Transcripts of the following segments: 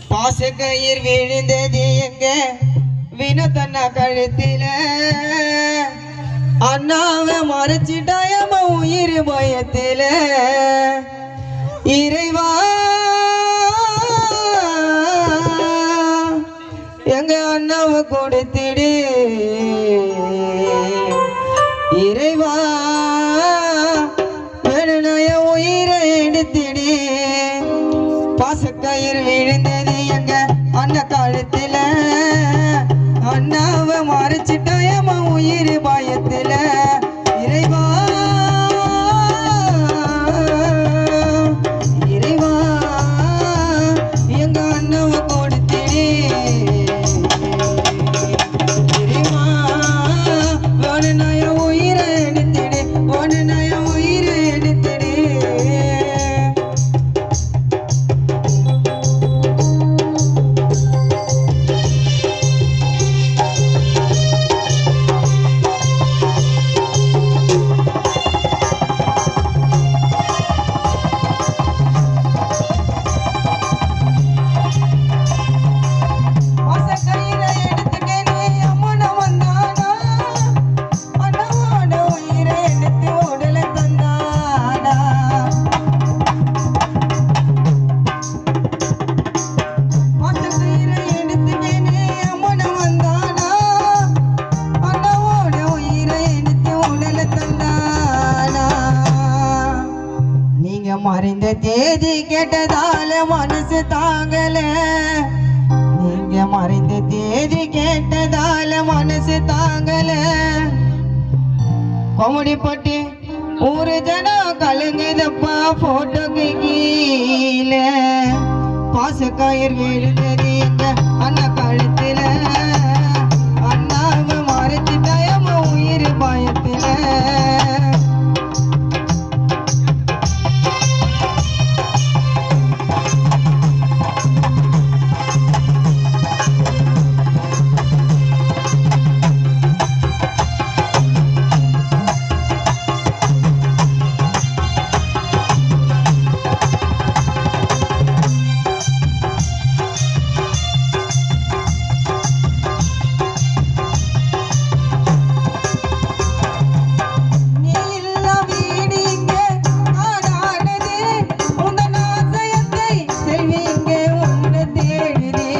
பாச கயிர் விழுந்தது எங்க வினத்தண்ணா கழுத்தில அண்ணாவை மறைச்சிட்டாயம்மா உயிர் பயத்தில இறைவா எங்க அண்ணாவை கொடுத்திடு இறைவா வேணுனாய உயிரை எடுத்திடு பாசக்கயிறு விழுந்தது எங்க அண்ணன் கழுத்துல அண்ணாவை மறைச்சிட்டாயம்மா உயிர் பயத்துல இறைவா இறைவா எங்க அண்ணாவை கொடுத்திடு இறைவா வேணுனாய உயிரை எடுத்திடு வேணுனாய உயிரை எடுத்திடு பாசக்கயிறை எடுத்துக்கினு அம்மனை வந்தானா, அண்ணாவோட உயிரை எடுத்து உடலை தந்தானா. பாசக்கயிறை எடுத்துக்கினு அம்மனை வந்தானா, அண்ணாவோட உயிரை எடுத்து உடலை தந்தானா. நீங்க மறைந்த தேதி கேட்டதால மனசு தாங்கல நீங்க மறைந்த தேதி கேட்டதால மனசு தாங்கல கொமடி பட்டி ஊரு ஜனம் கலங்குதப்பா போட்டோக்கு கீழே பாசக்காயர் விழுந்தது எங்க அண்ணா கழுத்துல அண்ணாவை மறைச்சிட்டாயம்மா உயிர் பயத்துல நீ இல்ல வீடு இங்கே ஆடானது உந்தன் ஆசையத்தை செல்வி இங்கே உன்னை தேடுதே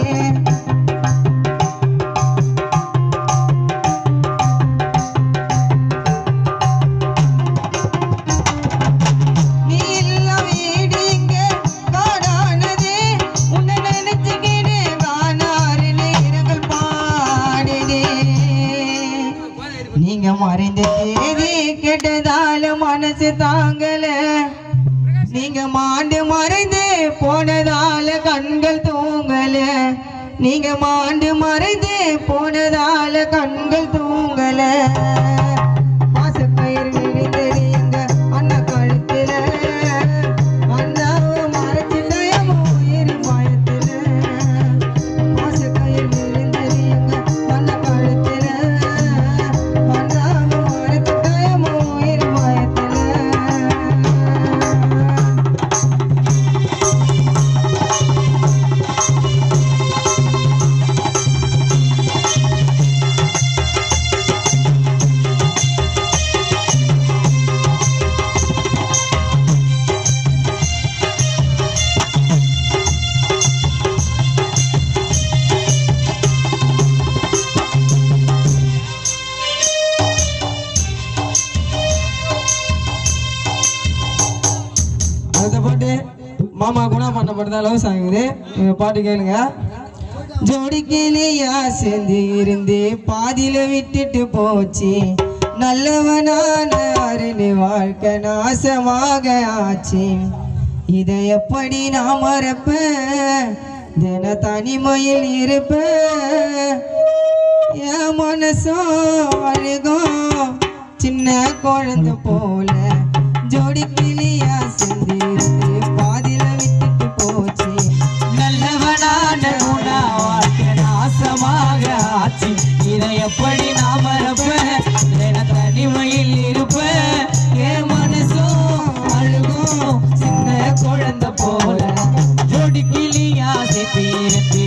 நீ இல்ல வீடு இங்கே காடானது உன்னை நினைச்சுக்கினே காணாறு நேரங்கள் பாடுதே நீங்க மறைந்த தேதி கேட்டதால மனசு தாங்கல நீங்க மாண்டு மறைந்து போனதால கண்கள் தூங்கல நீங்க மாண்டு மறைந்து போனதால கண்கள் தூங்கல பாசக்கயிறு விழுந்தது எங்க அண்ணா கழுத்துல அண்ணாவை மறைச்சிட்டயமோ உயிர் பயத்துல பாசக்கயிறு விழுந்தது எங்க அண்ணா கழுத்துல அண்ணாவை மறைச்சிட்டயமோ உயிர் பயத்துல அடுத்த பாட்டு மாமா குணா பண்ண பாட்டு தான் லவ் சாங் இது இந்த பாட்டு கேளுங்க ஜோடி கிளியா சேர்ந்து இருந்து பாதியில விட்டுட்டு போச்சு நல்லவனான அருணி வாழ்க்கை நாசமாக ஆச்சு இதை எப்படி நான் மறப்பேன் தின தனிமையில் இருப்பேன் என் மனசும் அழுகும் சின்ன குழந்தை போல ஜோடி கிளியா செஞ்சிருந்து பாதியில விட்டுட்டு போச்சு நல்லவனான குணா வாழ்க்கை நாசமாக ஆச்சு இதை எப்படி நான் மறப்பேன் என தனிமையில் இருப்பேன் என் மனசும் அழுகும் சின்ன குழந்தை போல ஜோடி கிளியா சேர்த்து இருந்து